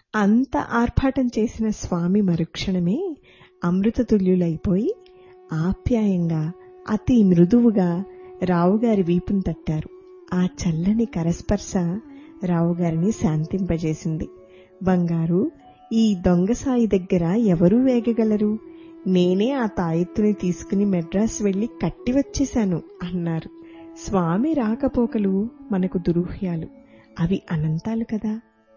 అంత ఆర్భాటం చేసిన స్వామి మరుక్షణమే అమృతతుల్యులైపోయి ఆప్యాయంగా అతి మృదువుగా రావుగారి వీపును తట్టారు ఆ చల్లని కరస్పర్శ రావుగారిని శాంతింపజేసింది బంగారు ఈ దొంగసాయి దగ్గర ఎవరూ వేగగలరు నేనే ఆ తాయెత్తుని తీసుకుని మెడ్రాస్ వెళ్లి కట్టి వచ్చేశాను అన్నారు స్వామి రాకపోకలు మనకు దురూహ్యాలు అవి అనంతాలు కదా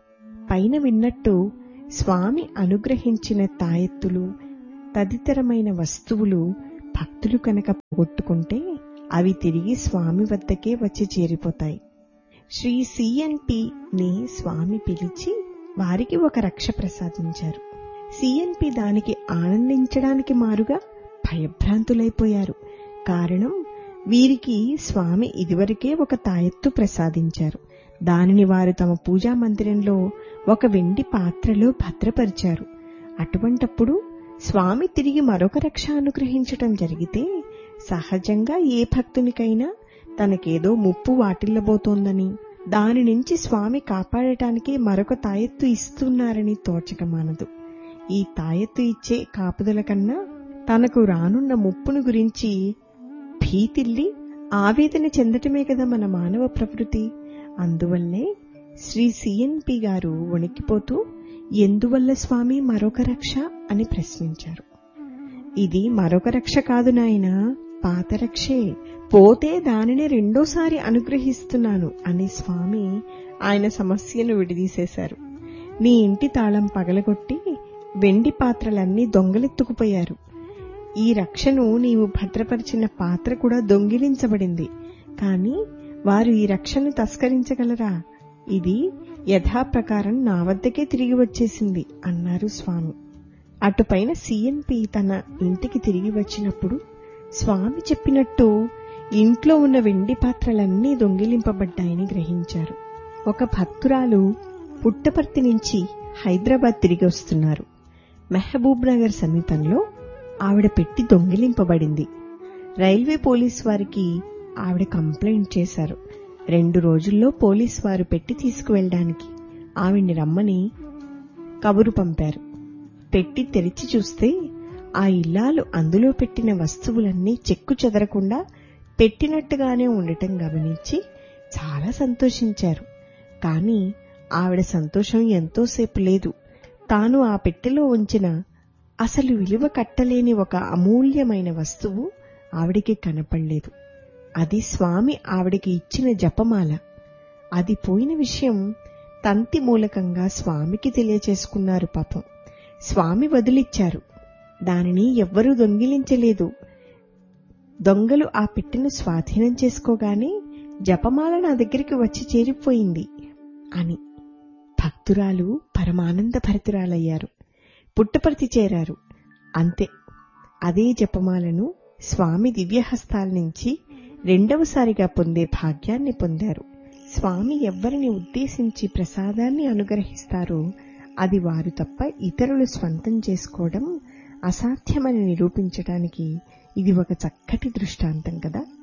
పైన విన్నట్టు స్వామి అనుగ్రహించిన తాయెత్తులు తదితరమైన వస్తువులు భక్తులు కనుక పోగొట్టుకుంటే అవి తిరిగి స్వామి వద్దకే వచ్చి చేరిపోతాయి శ్రీ సిఎన్పిని స్వామి పిలిచి వారికి ఒక రక్ష ప్రసాదించారు సిఎన్పి దానికి ఆనందించడానికి మారుగా భయభ్రాంతులైపోయారు కారణం వీరికి స్వామి ఇదివరకే ఒక తాయెత్తు ప్రసాదించారు దానిని వారు తమ పూజా మందిరంలో ఒక వెండి పాత్రలో భద్రపరిచారు అటువంటప్పుడు స్వామి తిరిగి మరొక రక్ష అనుగ్రహించటం జరిగితే సహజంగా ఏ భక్తునికైనా తనకేదో ముప్పు వాటిల్లబోతోందని దాని నుంచి స్వామి కాపాడటానికి మరొక తాయెత్తు ఇస్తున్నారని తోచకమానదు ఈ తాయెత్తు ఇచ్చే కాపుదల కన్నా తనకు రానున్న ముప్పును గురించి భీతిల్లి ఆవేదన చెందటమే కదా మన మానవ ప్రకృతి అందువల్లే శ్రీ సిఎన్పి గారు వణికిపోతూ ఎందువల్ల స్వామి మరొక రక్ష అని ప్రశ్నించారు ఇది మరొక రక్ష కాదు నాయన పాత రక్షే పోతే దానిని రెండోసారి అనుగ్రహిస్తున్నాను అని స్వామి ఆయన సమస్యను విడిదీసేశారు నీ ఇంటి తాళం పగలగొట్టి వెండి పాత్రలన్నీ దొంగలెత్తుకుపోయారు ఈ రక్షను నీవు భద్రపరిచిన పాత్ర కూడా దొంగిలించబడింది కాని వారు ఈ రక్షను తస్కరించగలరా ఇది యథాప్రకారం నా వద్దకే తిరిగి వచ్చేసింది అన్నారు స్వామి అటుపైన సిఎన్పి తన ఇంటికి తిరిగి వచ్చినప్పుడు స్వామి చెప్పినట్టు ఇంట్లో ఉన్న వెండి పాత్రలన్నీ దొంగిలింపబడ్డాయని గ్రహించారు ఒక భక్తురాలు పుట్టపర్తి నుంచి హైదరాబాద్ తిరిగి వస్తున్నారు మెహబూబ్ నగర్ సమీపంలో ఆవిడ పెట్టి దొంగిలింపబడింది రైల్వే పోలీస్ వారికి ఆవిడ కంప్లైంట్ చేశారు రెండు రోజుల్లో పోలీస్ వారు పెట్టి తీసుకువెళ్ళడానికి ఆవిడ్ని రమ్మని కబురు పంపారు పెట్టి తెరిచి చూస్తే ఆ ఇల్లాలు అందులో పెట్టిన వస్తువులన్నీ చెక్కు చెదరకుండా పెట్టినట్టుగానే ఉండటం గమనించి చాలా సంతోషించారు కాని ఆవిడ సంతోషం ఎంతోసేపు లేదు తాను ఆ పెట్టెలో ఉంచిన అసలు విలువ కట్టలేని ఒక అమూల్యమైన వస్తువు ఆవిడికి కనపడలేదు అది స్వామి ఆవిడికి ఇచ్చిన జపమాల అది పోయిన విషయం తంతి మూలకంగా స్వామికి తెలియచేసుకున్నారు పాపం స్వామి వదిలిచ్చారు దానిని ఎవ్వరూ దొంగిలించలేదు దొంగలు ఆ పెట్టెను స్వాధీనం చేసుకోగానే జపమాల నా దగ్గరికి వచ్చి చేరిపోయింది అని భక్తురాలు పరమానంద భరితురాలయ్యారు పుట్టపర్తి చేరారు అంతే అదే జపమాలను స్వామి దివ్యహస్తాల నుంచి రెండవసారిగా పొందే భాగ్యాన్ని పొందారు స్వామి ఎవ్వరిని ఉద్దేశించి ప్రసాదాన్ని అనుగ్రహిస్తారో అది వారు తప్ప ఇతరులు స్వంతం చేసుకోవడం అసాధ్యమని నిరూపించడానికి ఇది ఒక చక్కటి దృష్టాంతం కదా